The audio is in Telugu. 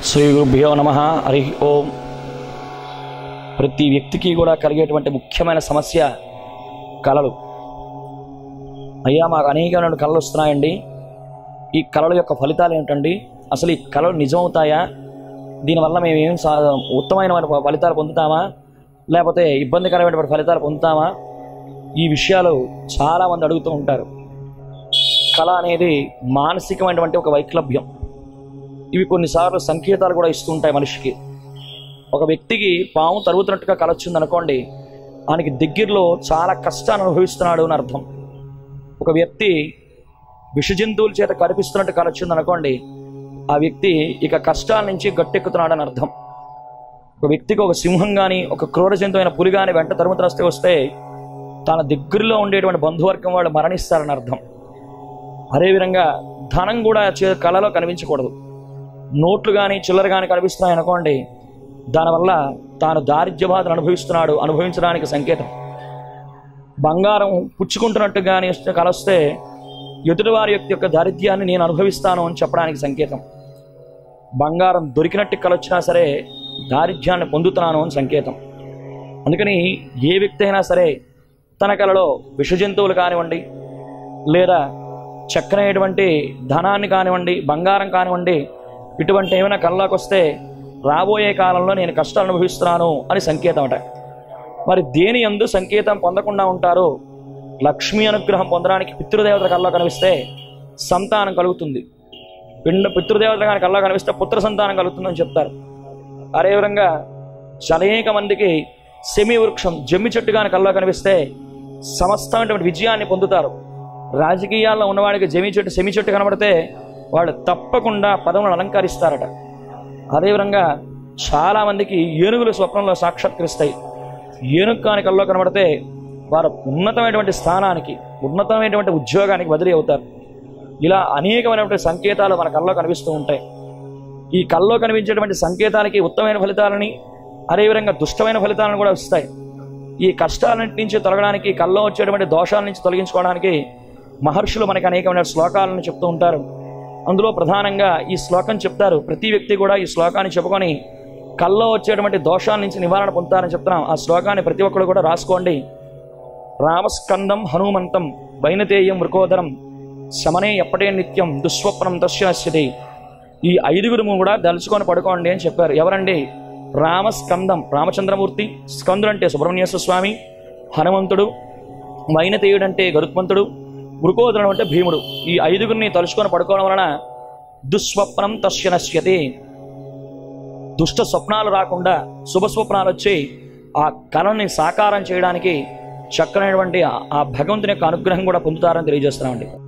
శ్రీ గురుభ్యో నమ హరి ఓం ప్రతి వ్యక్తికి కూడా కలిగేటువంటి ముఖ్యమైన సమస్య కళలు అయ్యా మాకు అనేకమైన కళలు వస్తున్నాయండి ఈ కళల యొక్క ఫలితాలు ఏమిటండి అసలు ఈ కళలు నిజమవుతాయా దీనివల్ల మేము ఏం సా ఉత్తమమైన ఫలితాలు పొందుతామా లేకపోతే ఇబ్బందికరమైన ఫలితాలు పొందుతామా ఈ విషయాలు చాలామంది అడుగుతూ ఉంటారు కళ అనేది మానసికమైనటువంటి ఒక వైక్లభ్యం ఇవి కొన్నిసార్లు సంకేతాలు కూడా ఇస్తుంటాయి మనిషికి ఒక వ్యక్తికి పాము తరుగుతున్నట్టుగా కలొచ్చింది అనుకోండి ఆయనకి దగ్గరలో చాలా కష్టాన్ని అనుభవిస్తున్నాడు అని అర్థం ఒక వ్యక్తి విష జంతువుల చేత కనిపిస్తున్నట్టు కలొచ్చింది అనుకోండి ఆ వ్యక్తి ఇక కష్టాల నుంచి గట్టెక్కుతున్నాడు అని అర్థం ఒక వ్యక్తికి ఒక సింహం కానీ ఒక క్రూర జంతువైన పులి కానీ వెంట తరుముతరస్తే వస్తే తన దగ్గరలో ఉండేటువంటి బంధువర్గం వాళ్ళు మరణిస్తారని అర్థం అదేవిధంగా ధనం కూడా చే- కళలో కనిపించకూడదు నోట్లు కానీ చిల్లర కానీ కనిపిస్తున్నాయి అనుకోండి దానివల్ల తాను దారిద్ర్య బాధను అనుభవిస్తున్నాడు అనుభవించడానికి సంకేతం బంగారం పుచ్చుకుంటున్నట్టు కానీ కలొస్తే ఎదుటివారి యొక్క యొక్క దారిద్ర్యాన్ని నేను అనుభవిస్తాను అని చెప్పడానికి సంకేతం బంగారం దొరికినట్టు కలొచ్చినా సరే దారిద్ర్యాన్ని పొందుతున్నాను అని సంకేతం అందుకని ఏ వ్యక్తి అయినా సరే తన కలలో విష జంతువులు కానివ్వండి లేదా చక్కనైనటువంటి ధనాన్ని కానివ్వండి బంగారం కానివ్వండి ఇటువంటి ఏమైనా కళ్ళలోకి వస్తే రాబోయే కాలంలో నేను కష్టాలు అనుభవిస్తున్నాను అని సంకేతం అట మరి దేని ఎందు సంకేతం పొందకుండా ఉంటారో లక్ష్మీ అనుగ్రహం పొందడానికి పితృదేవతల కళ్ళలో కనిపిస్తే సంతానం కలుగుతుంది పిండ పితృదేవతల కానీ కళ్ళలో కనిపిస్తే పుత్ర సంతానం కలుగుతుందని చెప్తారు అదేవిధంగా అనేక మందికి సెమి వృక్షం జమ్మి చెట్టు కానీ కళ్ళలో కనిపిస్తే సమస్తమైనటువంటి విజయాన్ని పొందుతారు రాజకీయాల్లో ఉన్నవాడికి జమి చెట్టు సెమి చెట్టు కనబడితే వాళ్ళు తప్పకుండా పదవులను అలంకరిస్తారట అదేవిధంగా చాలామందికి ఏనుగులు స్వప్నంలో సాక్షాత్కరిస్తాయి ఏనుగు కాని కల్లో కనబడితే వారు ఉన్నతమైనటువంటి స్థానానికి ఉన్నతమైనటువంటి ఉద్యోగానికి బదిలీ అవుతారు ఇలా అనేకమైనటువంటి సంకేతాలు మన కల్లో కనిపిస్తూ ఉంటాయి ఈ కల్లో కనిపించేటువంటి సంకేతాలకి ఉత్తమైన ఫలితాలని అదేవిధంగా దుష్టమైన ఫలితాలను కూడా వస్తాయి ఈ కష్టాలన్నింటి నుంచి తొలగడానికి కల్లో వచ్చేటువంటి దోషాల నుంచి తొలగించుకోవడానికి మహర్షులు మనకి అనేకమైన శ్లోకాలను చెప్తూ ఉంటారు అందులో ప్రధానంగా ఈ శ్లోకం చెప్తారు ప్రతి వ్యక్తి కూడా ఈ శ్లోకాన్ని చెప్పుకొని కల్లో వచ్చేటువంటి దోషాల నుంచి నివారణ పొందుతారని చెప్తున్నాం ఆ శ్లోకాన్ని ప్రతి ఒక్కరు కూడా రాసుకోండి రామస్కందం హనుమంతం వైనతేయం వృకోదరం శమనే ఎప్పటే నిత్యం దుస్వప్నం దశ్యనశ్యతి ఈ ఐదుగురు కూడా దలుచుకొని పడుకోండి అని చెప్పారు ఎవరండి రామస్కందం రామచంద్రమూర్తి స్కందుడు అంటే సుబ్రహ్మణ్యేశ్వర స్వామి హనుమంతుడు వైనతేయుడు అంటే గరుత్మంతుడు వృకోదరుడు అంటే భీముడు ఈ ఐదుగురిని తలుచుకొని పడుకోవడం వలన దుస్వప్నం తస్య నశ్యతే దుష్ట స్వప్నాలు రాకుండా శుభ స్వప్నాలు వచ్చి ఆ కళని సాకారం చేయడానికి చక్కనైనటువంటి ఆ- ఆ భగవంతుని యొక్క అనుగ్రహం కూడా పొందుతారని తెలియజేస్తున్నామండి